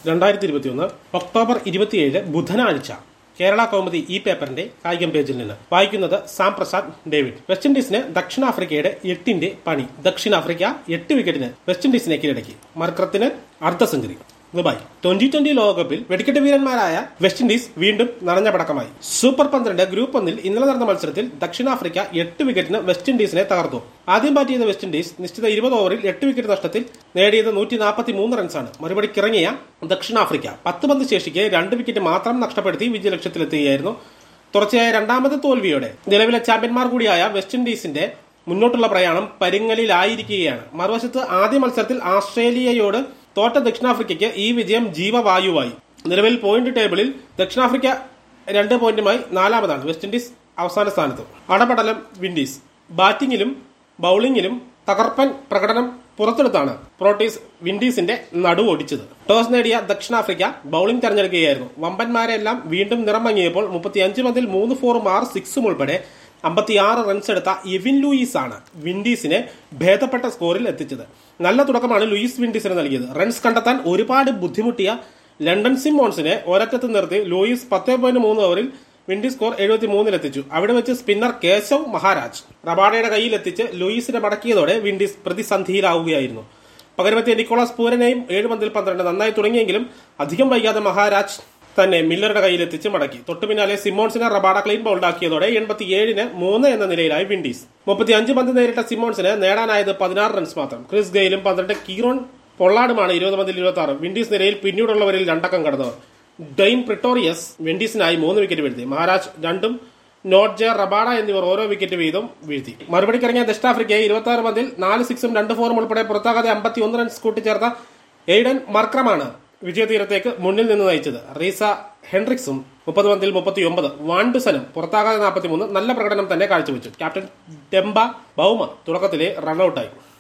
രണ്ടായിരത്തി ഇരുപത്തിയൊന്ന് ഒക്ടോബർ ഇരുപത്തിയേഴ് ബുധനാഴ്ച കേരള കൗമുദി ഈ പേപ്പറിന്റെ കായികം പേജിൽ നിന്ന് വായിക്കുന്നത് സാം പ്രസാദ് ഡേവിഡ് വെസ്റ്റ് ഇൻഡീസിന് ദക്ഷിണാഫ്രിക്കയുടെ എട്ടിന്റെ പണി ദക്ഷിണാഫ്രിക്ക എട്ട് വിക്കറ്റിന് വെസ്റ്റ് ഇൻഡീസിനെ കീഴടക്കി മർക്കറത്തിന് അർദ്ധ സെഞ്ചുറി ദുബായ് ട്വന്റി ട്വന്റി ലോകകപ്പിൽ വെടിക്കെട്ട് വീരന്മാരായ വെസ്റ്റ് ഇൻഡീസ് വീണ്ടും നനഞ്ഞ പടക്കമായി സൂപ്പർ പന്ത്രണ്ട് ഗ്രൂപ്പ് ഒന്നിൽ ഇന്നലെ നടന്ന മത്സരത്തിൽ ദക്ഷിണാഫ്രിക്ക എട്ട് വിക്കറ്റിന് വെസ്റ്റ് ഇൻഡീസിനെ തകർത്തു ആദ്യം ബാറ്റ് ചെയ്ത വെസ്റ്റ് ഇൻഡീസ് നിശ്ചിത ഇരുപത് ഓവറിൽ എട്ട് വിക്കറ്റ് നഷ്ടത്തിൽ നേടിയത് നൂറ്റി നാൽപ്പത്തി മൂന്ന് റൺസാണ് മറുപടിക്കിറങ്ങിയ ദക്ഷിണാഫ്രിക്ക പത്ത് പന്ത് ശേഷിക്ക് രണ്ട് വിക്കറ്റ് മാത്രം നഷ്ടപ്പെടുത്തി വിജയലക്ഷ്യത്തിലെത്തുകയായിരുന്നു തുടർച്ചയായ രണ്ടാമത്തെ തോൽവിയോടെ നിലവിലെ ചാമ്പ്യന്മാർ കൂടിയായ വെസ്റ്റ് ഇൻഡീസിന്റെ മുന്നോട്ടുള്ള പ്രയാണം പരിങ്ങലിലായിരിക്കുകയാണ് മറുവശത്ത് ആദ്യ മത്സരത്തിൽ ആസ്ട്രേലിയയോട് തോറ്റ ദക്ഷിണാഫ്രിക്കയ്ക്ക് ഈ വിജയം ജീവവായുവായി നിലവിൽ പോയിന്റ് ടേബിളിൽ ദക്ഷിണാഫ്രിക്ക രണ്ട് പോയിന്റുമായി നാലാമതാണ് വെസ്റ്റ് ഇൻഡീസ് അവസാന സ്ഥാനത്ത് അടപടലം വിൻഡീസ് ബാറ്റിംഗിലും ബൌളിംഗിലും തകർപ്പൻ പ്രകടനം പുറത്തെടുത്താണ് പ്രോട്ടീസ് വിൻഡീസിന്റെ നടുവൊടിച്ചത് ടോസ് നേടിയ ദക്ഷിണാഫ്രിക്ക ബൌളിംഗ് തെരഞ്ഞെടുക്കുകയായിരുന്നു വമ്പന്മാരെല്ലാം വീണ്ടും നിറം മങ്ങിയപ്പോൾ മുപ്പത്തിയഞ്ച് പന്തിൽ മൂന്ന് ഫോറും ആറ് സിക്സും ഉൾപ്പെടെ അമ്പത്തിയാറ് റൺസ് എടുത്ത എവിൻ ലൂയിസ് ആണ് വിൻഡീസിനെ ഭേദപ്പെട്ട സ്കോറിൽ എത്തിച്ചത് നല്ല തുടക്കമാണ് ലൂയിസ് വിൻഡീസിന് നൽകിയത് റൺസ് കണ്ടെത്താൻ ഒരുപാട് ബുദ്ധിമുട്ടിയ ലണ്ടൻ സിമ്മോൺസിനെ ഒരറ്റത്ത് നിർത്തി ലൂയിസ് പത്ത് പോയിന്റ് മൂന്ന് ഓവറിൽ വിൻഡീസ് സ്കോർ എഴുപത്തി മൂന്നിലെത്തിച്ചു അവിടെ വെച്ച് സ്പിന്നർ കേശവ് മഹാരാജ് റബാഡയുടെ കയ്യിലെത്തിച്ച് ലൂയിസിനെ മടക്കിയതോടെ വിൻഡീസ് പ്രതിസന്ധിയിലാവുകയായിരുന്നു പകരമെത്തിയ നിക്കോളാസ് പൂരനെയും ഏഴ് പന്തിൽ പന്ത്രണ്ട് നന്നായി തുടങ്ങിയെങ്കിലും അധികം വൈകാതെ മഹാരാജ് തന്നെ മില്ലറുടെ കയ്യിലെത്തിച്ച് മടക്കി തൊട്ടു പിന്നാലെ സിമ്മോൺസിനെ റബാഡ ക്ലീൻ ബൗൾഡാക്കിയതോടെ എൺപത്തിയേഴിന് മൂന്ന് എന്ന നിലയിലായി വിൻഡീസ് മുപ്പത്തി അഞ്ച് പന്ത് നേരിട്ട സിമ്മോൺസിന് നേടാനായത് പതിനാറ് റൺസ് മാത്രം ക്രിസ് ഗെയിലും പന്ത്രണ്ട് കീറോൺ പൊള്ളാടുമാണ് ഇരുപത് പന്തിൽ ഇരുപത്തി ആറ് വിൻഡീസ് നിരയിൽ പിന്നീടുള്ളവരിൽ രണ്ടക്കം കടന്നവർ ഡെയിൻ പ്രിട്ടോറിയസ് വിൻഡീസിനായി മൂന്ന് വിക്കറ്റ് വീഴ്ത്തി മഹാരാജ് രണ്ടും നോട്ട്ജെ റബാഡ എന്നിവർ ഓരോ വിക്കറ്റ് വീതം വീഴ്ത്തി മറുപടിക്കിറങ്ങിയ ദക്ഷിണാഫ്രിക്കയെ ഇരുപത്തി ആറ് പന്തിൽ നാല് സിക്സും രണ്ട് ഫോറും ഉൾപ്പെടെ പുറത്താകാതെ അമ്പത്തി ഒന്ന് റൺസ് കൂട്ടിച്ചേർത്ത എയ്ഡൻ മർക്രമാണ് വിജയതീരത്തേക്ക് മുന്നിൽ നിന്ന് നയിച്ചത് റീസ ഹെൻറിക്സും മുപ്പത് പന്തിൽ മുപ്പത്തി ഒമ്പത് വാൻഡുസനും പുറത്താകാതെ നാൽപ്പത്തി മൂന്ന് നല്ല പ്രകടനം തന്നെ കാഴ്ചവെച്ചു ക്യാപ്റ്റൻ ഡെംബ ബൌമ തുടക്കത്തിലെ റൺഔട്ടായി